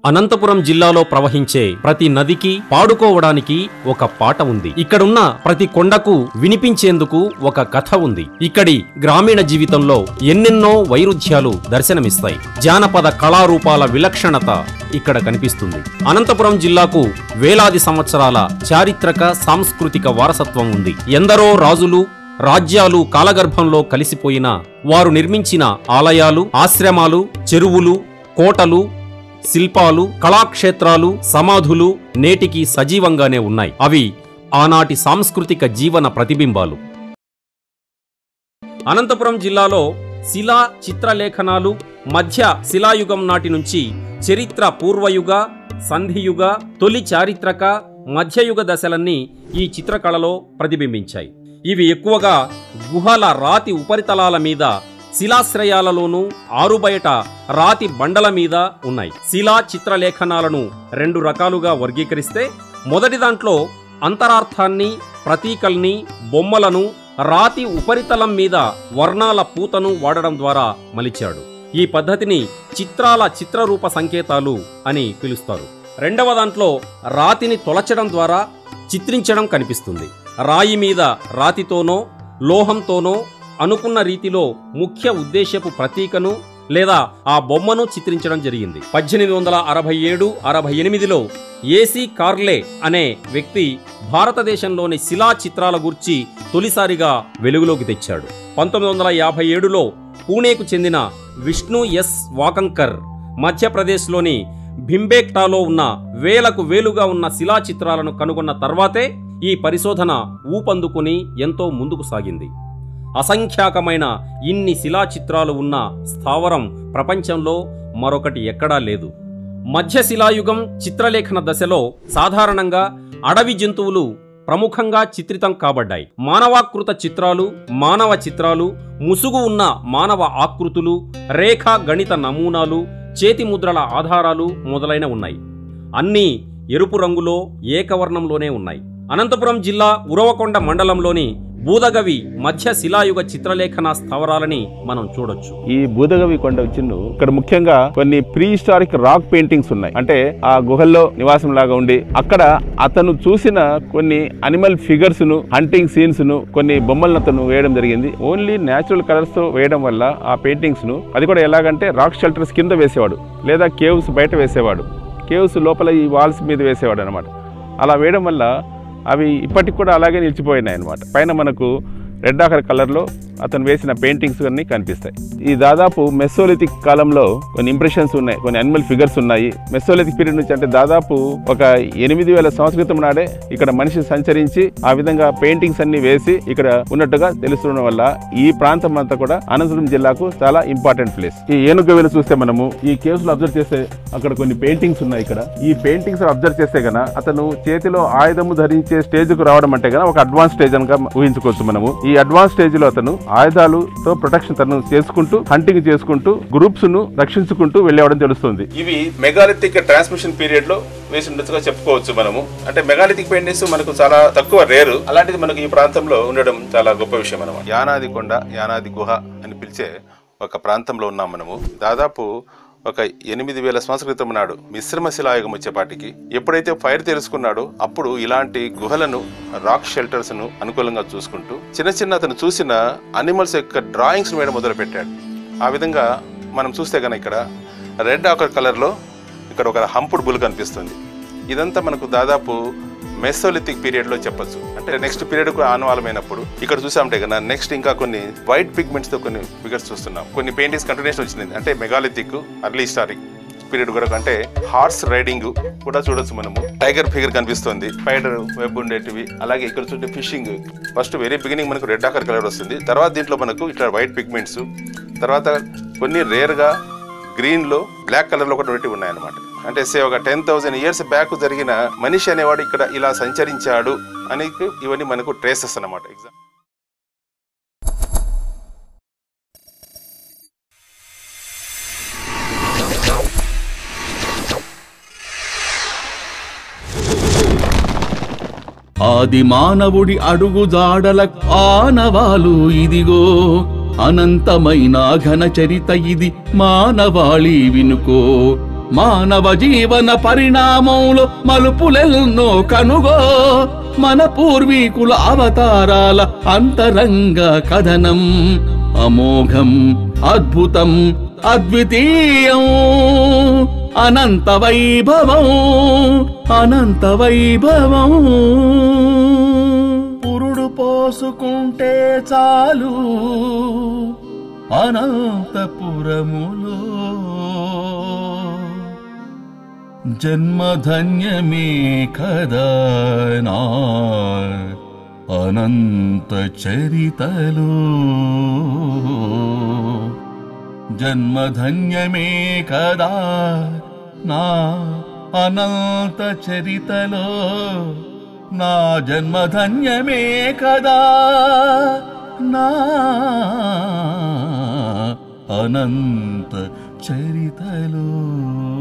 అనంతపురం జిల్లాలో ప్రవహించే ప్రతి నదికి పాడుకోవడానికి ఒక పాట ఉంది ఇక్కడున్న ప్రతి కొండకు వినిపించేందుకు ఒక కథ ఉంది ఇక్కడి గ్రామీణ జీవితంలో ఎన్నెన్నో వైరుధ్యాలు దర్శనమిస్తాయి జానపద కళారూపాల విలక్షణత ఇక్కడ కనిపిస్తుంది అనంతపురం జిల్లాకు వేలాది సంవత్సరాల చారిత్రక సాంస్కృతిక వారసత్వం ఉంది ఎందరో రాజులు రాజ్యాలు కాలగర్భంలో కలిసిపోయిన వారు నిర్మించిన ఆలయాలు ఆశ్రమాలు చెరువులు కోటలు శిల్పాలు కళాక్షేత్రాలు సమాధులు నేటికి సజీవంగానే ఉన్నాయి అవి ఆనాటి సాంస్కృతిక జీవన ప్రతిబింబాలు అనంతపురం జిల్లాలో శిలా చిత్రలేఖనాలు మధ్య శిలాయుగం నాటి నుంచి చరిత్ర పూర్వయుగ సంధియుగ తొలి చారిత్రక మధ్యయుగ దశలన్నీ ఈ చిత్రకళలో ప్రతిబింబించాయి ఇవి ఎక్కువగా గుహల రాతి ఉపరితలాల మీద శిలాశ్రయాలలోనూ ఆరుబయట రాతి బండల మీద ఉన్నాయి శిలా చిత్రలేఖనాలను రెండు రకాలుగా వర్గీకరిస్తే మొదటి దాంట్లో అంతరార్థాన్ని ప్రతీకల్ని బొమ్మలను రాతి ఉపరితలం మీద వర్ణాల పూతను వాడడం ద్వారా మలిచాడు ఈ పద్ధతిని చిత్రాల చిత్రరూప సంకేతాలు అని పిలుస్తారు రెండవ దాంట్లో రాతిని తొలచడం ద్వారా చిత్రించడం కనిపిస్తుంది రాయి మీద రాతితోనో లోహంతోనో అనుకున్న రీతిలో ముఖ్య ఉద్దేశపు ప్రతీకను లేదా ఆ బొమ్మను చిత్రించడం జరిగింది పద్దెనిమిది వందల అరవై ఏడు అరవై ఎనిమిదిలో ఏసీ కార్లే అనే వ్యక్తి భారతదేశంలోని శిలా చిత్రాల గురించి తొలిసారిగా వెలుగులోకి తెచ్చాడు పంతొమ్మిది వందల యాభై ఏడులో పూణేకు చెందిన విష్ణు ఎస్ వాకంకర్ మధ్యప్రదేశ్లోని భింబేక్టాలో ఉన్న వేలకు వేలుగా ఉన్న శిలా చిత్రాలను కనుగొన్న తర్వాతే ఈ పరిశోధన ఊపందుకుని ఎంతో ముందుకు సాగింది అసంఖ్యాకమైన ఇన్ని శిలా చిత్రాలు ఉన్న స్థావరం ప్రపంచంలో మరొకటి ఎక్కడా లేదు మధ్య శిలాయుగం చిత్రలేఖన దశలో సాధారణంగా అడవి జంతువులు ప్రముఖంగా చిత్రితం కాబడ్డాయి మానవాకృత చిత్రాలు మానవ చిత్రాలు ముసుగు ఉన్న మానవ ఆకృతులు రేఖా గణిత నమూనాలు చేతి ముద్రల ఆధారాలు మొదలైన ఉన్నాయి అన్నీ ఎరుపు రంగులో ఏకవర్ణంలోనే ఉన్నాయి అనంతపురం జిల్లా ఉరవకొండ మండలంలోని బూదగవి మధ్య శిలాయుగ చిత్రలేఖన స్థావరాలని మనం చూడొచ్చు ఈ బూదగవి కొండ చిన్ను ఇక్కడ ముఖ్యంగా కొన్ని ప్రీ హిస్టారిక్ రాక్ పెయింటింగ్స్ ఉన్నాయి అంటే ఆ గుహల్లో నివాసం లాగా ఉండి అక్కడ అతను చూసిన కొన్ని అనిమల్ ఫిగర్స్ ను హంటింగ్ సీన్స్ ను కొన్ని బొమ్మలను అతను వేయడం జరిగింది ఓన్లీ నేచురల్ కలర్స్ తో వేయడం వల్ల ఆ పెయింటింగ్స్ ను అది కూడా ఎలాగంటే రాక్ షెల్టర్స్ కింద వేసేవాడు లేదా కేవ్స్ బయట వేసేవాడు కేవ్స్ లోపల ఈ వాల్స్ మీద వేసేవాడు అనమాట అలా వేయడం వల్ల అవి ఇప్పటికి కూడా అలాగే నిలిచిపోయినాయి అనమాట పైన మనకు రెడ్ ఆకర్ కలర్లో అతను వేసిన పెయింటింగ్స్ అన్ని కనిపిస్తాయి ఈ దాదాపు మెస్సోలిథిక్ కాలంలో కొన్ని ఇంప్రెషన్స్ ఉన్నాయి కొన్ని అనిమల్ ఫిగర్స్ ఉన్నాయి మెస్సోలిథిక్ పీరియడ్ నుంచి అంటే దాదాపు ఒక ఎనిమిది వేల సంవత్సరం క్రితం నాడే ఇక్కడ మనిషి సంచరించి ఆ విధంగా పెయింటింగ్స్ అన్ని వేసి ఇక్కడ ఉన్నట్టుగా తెలుస్తుండడం వల్ల ఈ ప్రాంతం అంతా కూడా అనంతపురం జిల్లాకు చాలా ఇంపార్టెంట్ ప్లేస్ ఈ ఏనుగ చూస్తే మనము ఈ కేవ్స్ లో అబ్జర్వ్ చేస్తే అక్కడ కొన్ని పెయింటింగ్స్ ఉన్నాయి ఇక్కడ ఈ పెయింటింగ్స్ అబ్జర్వ్ చేస్తే గన అతను చేతిలో ఆయుధము ధరించే స్టేజ్ కు రావడం అంటే గన ఒక అడ్వాన్స్ స్టేజ్ అనగా ఊహించుకోవచ్చు మనము ఈ అడ్వాన్స్ స్టేజ్ లో అతను ఆయుధాలతో ప్రొటెక్షన్ తను చేసుకుంటూ హంటింగ్ చేసుకుంటూ గ్రూప్స్ ను రక్షించుకుంటూ వెళ్ళేవడం తెలుస్తుంది ఇవి మెగాలిథిక్ ట్రాన్స్మిషన్ పీరియడ్ లో వేసి ఉండొచ్చుగా చెప్పుకోవచ్చు మనము అంటే మెగాలిథిక్ పెయింటింగ్స్ మనకు చాలా తక్కువ రేరు అలాంటిది మనకు ఈ ప్రాంతంలో ఉండడం చాలా గొప్ప విషయం అనమాట యానాది కొండ యానాది గుహ అని పిలిచే ఒక ప్రాంతంలో ఉన్నాం మనము దాదాపు ఒక ఎనిమిది వేల సంవత్సరాల క్రితం నాడు మిశ్రమ శిలాయుగం వచ్చేపాటికి ఎప్పుడైతే ఫైర్ తెలుసుకున్నాడో అప్పుడు ఇలాంటి గుహలను రాక్ షెల్టర్స్ ను అనుకూలంగా చూసుకుంటూ చిన్న చిన్న అతను చూసిన అనిమల్స్ యొక్క డ్రాయింగ్స్ వేయడం మొదలు పెట్టాడు ఆ విధంగా మనం చూస్తే కనుక ఇక్కడ రెడ్ ఆకర్ కలర్ లో ఇక్కడ ఒక హంపుడ్ బుల్ కనిపిస్తుంది ఇదంతా మనకు దాదాపు మెసోలిథిక్ పీరియడ్ లో చెప్పొచ్చు అంటే నెక్స్ట్ పీరియడ్ కు ఆనవాలమైనప్పుడు ఇక్కడ చూసామంటే కదా నెక్స్ట్ ఇంకా కొన్ని వైట్ పిగ్మెంట్స్ తో కొన్ని ఫిగర్స్ చూస్తున్నాం కొన్ని పెయింటింగ్స్ కంటిన్యూషన్ వచ్చింది అంటే మెగాలిథిక్ అర్లీ హిస్టారిక్ పీరియడ్ కూడా అంటే హార్స్ రైడింగ్ కూడా చూడొచ్చు మనము టైగర్ ఫిగర్ కనిపిస్తుంది స్పైడర్ వెబ్ ఉండేటివి అలాగే ఇక్కడ చూస్తే ఫిషింగ్ ఫస్ట్ వెరీ బిగినింగ్ మనకు రెడ్ ఆకర్ కలర్ వస్తుంది తర్వాత దీంట్లో మనకు ఇట్లా వైట్ పిగ్మెంట్స్ తర్వాత కొన్ని రేర్ గా గ్రీన్ లో బ్లాక్ కలర్ లో కూడా పెట్టి ఉన్నాయన్నమాట అంటే సే ఒక టెన్ థౌసండ్ ఇయర్స్ బ్యాక్ జరిగిన మనిషి అనేవాడు ఇక్కడ ఇలా సంచరించాడు అని ఇవన్నీ మనకు ట్రేసెస్ అన్నమాట ఎగ్జామ్ ఆది మానవుడి అడుగు జాడల ఆనవాలు ఇదిగో అనంతమైన ఘన చరిత ఇది మానవాళి వినుకో మానవ జీవన పరిణామంలో మలుపులెన్నో కనుగో మన పూర్వీకుల అవతారాల అంతరంగ కథనం అమోఘం అద్భుతం అద్వితీయం అనంత వైభవం అనంత వైభవం పురుడు పోసుకుంటే చాలు అనంతపురములో జన్మధన్యమే కదా నా అనంత చరితలో జన్మధన్యమే కదా నా అనంత చరితలో నా జన్మధన్యమే కదా నా అనంత చరితలో